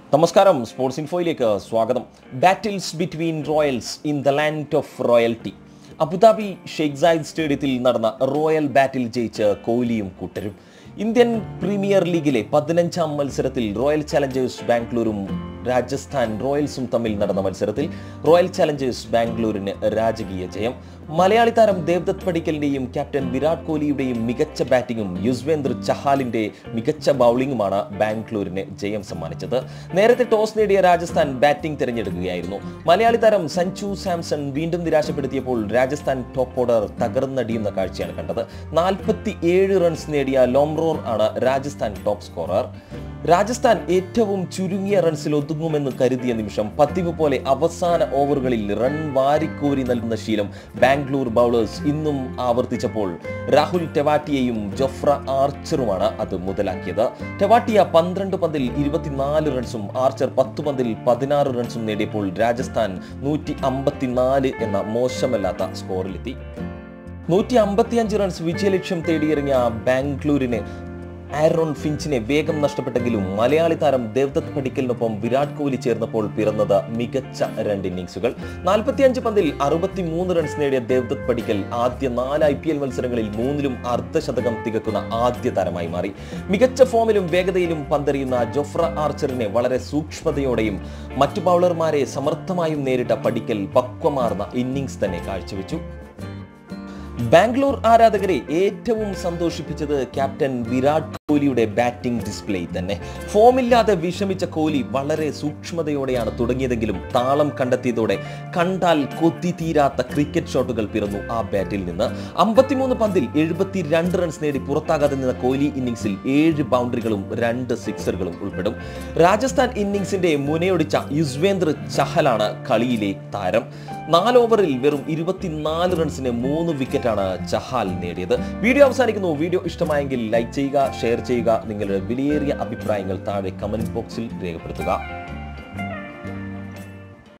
നമസ്കാരം സ്പോർട്സ് ഇൻഫോയിലേക്ക് സ്വാഗതം battles between royals in the land of royalty Abu Dhabi Sheikh Zayed സ്റ്റേഡിയത്തിൽ നടന്ന റോയൽ ബാറ്റിൽ ജയിച്ച് കോഹ്ലിയും കൂട്ടരും ഇന്ത്യൻ പ്രീമിയർ ലീഗിലെ പതിനഞ്ചാം മത്സരത്തിൽ റോയൽ ചലഞ്ചേഴ്സ് ബാംഗ്ലൂരും രാജസ്ഥാൻ റോയൽസും തമ്മിൽ നടന്ന മത്സരത്തിൽ റോയൽ ചലഞ്ചേഴ്സ് ബാംഗ്ലൂരിന് രാജകീയ ജയം മലയാളി താരം ദേവ്ദത്ത് പടിക്കലിന്റെയും ക്യാപ്റ്റൻ വിരാട് കോഹ്ലിയുടെയും മികച്ച ബാറ്റിംഗും യുസ്വേന്ദ്ര ചഹാലിന്റെ മികച്ച ബൗളിംഗുമാണ് ബാംഗ്ലൂരിന് ജയം സമ്മാനിച്ചത് നേരത്തെ ടോസ് നേടിയ രാജസ്ഥാൻ ബാറ്റിംഗ് തിരഞ്ഞെടുക്കുകയായിരുന്നു മലയാളി താരം സഞ്ജു സാംസൺ വീണ്ടും നിരാശപ്പെടുത്തിയപ്പോൾ രാജസ്ഥാൻ ടോപ്പ് ഓർഡർ തകർന്നടിയുന്ന കാഴ്ചയാണ് കണ്ടത് നാൽപ്പത്തി ഏഴ് റൺസ് നേടിയ ലോംറോർ ആണ് രാജസ്ഥാൻ ടോപ്പ് സ്കോറർ രാജസ്ഥാൻ ഏറ്റവും ചുരുങ്ങിയ റൺസിൽ ഒതുങ്ങുമെന്ന് കരുതിയ നിമിഷം പതിവ് പോലെ അവസാന ഓവറുകളിൽ റൺ വാരിക്കോരി നൽകുന്ന ശീലം ബാംഗ്ലൂർ ബൗളേഴ്സ് ഇന്നും ആവർത്തിച്ചപ്പോൾ രാഹുൽ ടെവാട്ടിയയും ജൊഫ്ര ആർച്ചറുമാണ് അത് മുതലാക്കിയത് ടെവാട്ടിയ പന്ത്രണ്ട് പന്തിൽ ഇരുപത്തിനാല് റൺസും ആർച്ചർ പത്ത് പന്തിൽ പതിനാറ് റൺസും നേടിയപ്പോൾ രാജസ്ഥാൻ നൂറ്റി അമ്പത്തിനാല് എന്ന മോശമല്ലാത്ത സ്കോറിലെത്തി നൂറ്റി അമ്പത്തിയഞ്ച് റൺസ് വിജയലക്ഷ്യം തേടിയിറങ്ങിയ ബാംഗ്ലൂരിന് ആരോൺ ഫിഞ്ചിനെ വേഗം നഷ്ടപ്പെട്ടെങ്കിലും മലയാളി താരം ദേവ്ദത്ത് പടിക്കലിനൊപ്പം വിരാട് കോഹ്ലി ചേർന്നപ്പോൾ പിറന്നത് മികച്ച രണ്ട് ഇന്നിംഗ്സുകൾ നാൽപ്പത്തിയഞ്ച് പന്തിൽ അറുപത്തിമൂന്ന് റൺസ് നേടിയ ദേവ്ദത്ത് പടിക്കൽ ആദ്യ നാല് ഐ പി എൽ മത്സരങ്ങളിൽ മൂന്നിലും അർദ്ധശതകം തികക്കുന്ന ആദ്യ താരമായി മാറി മികച്ച ഫോമിലും വേഗതയിലും പന്തെറിയുന്ന ജൊഫ്ര ആർച്ചറിനെ വളരെ സൂക്ഷ്മതയോടെയും മറ്റു ബൗളർമാരെ സമർത്ഥമായും നേരിട്ട പടിക്കൽ പക്വമാർന്ന ഇന്നിംഗ്സ് തന്നെ കാഴ്ചവെച്ചു ബാംഗ്ലൂർ ആരാധകരെ ഏറ്റവും സന്തോഷിപ്പിച്ചത് ക്യാപ്റ്റൻ വിരാട് കോഹ്ലിയുടെ ബാറ്റിംഗ് ഡിസ്പ്ലേ തന്നെ ഫോമില്ലാതെ വിഷമിച്ച കോഹ്ലി വളരെ സൂക്ഷ്മതയോടെയാണ് തുടങ്ങിയതെങ്കിലും താളം കണ്ടെത്തിയതോടെ കണ്ടാൽ കൊത്തി തീരാത്ത ക്രിക്കറ്റ് ഷോട്ടുകൾ പിറന്നു ആ ബാറ്റിൽ നിന്ന് അമ്പത്തിമൂന്ന് പന്തിൽ എഴുപത്തിരണ്ട് റൺസ് നേടി പുറത്താകാതെ നിന്ന കോഹ്ലി ഇന്നിംഗ്സിൽ ഏഴ് ബൗണ്ടറികളും രണ്ട് സിക്സറുകളും ഉൾപ്പെടും രാജസ്ഥാൻ ഇന്നിംഗ്സിന്റെ മുനയൊടിച്ച യുസ്വേന്ദ്ര ചഹലാണ് കളിയിലെ താരം നാല് ഓവറിൽ വെറും ഇരുപത്തിനാല് റൺസിന് മൂന്ന് വിക്കറ്റാണ് ചഹാൽ നേടിയത് വീഡിയോ അവസാനിക്കുന്നു വീഡിയോ ഇഷ്ടമായെങ്കിൽ ലൈക്ക് ചെയ്യുക ഷെയർ ചെയ്യുക നിങ്ങളുടെ വിലയേറിയ അഭിപ്രായങ്ങൾ താഴെ കമന്റ് ബോക്സിൽ രേഖപ്പെടുത്തുക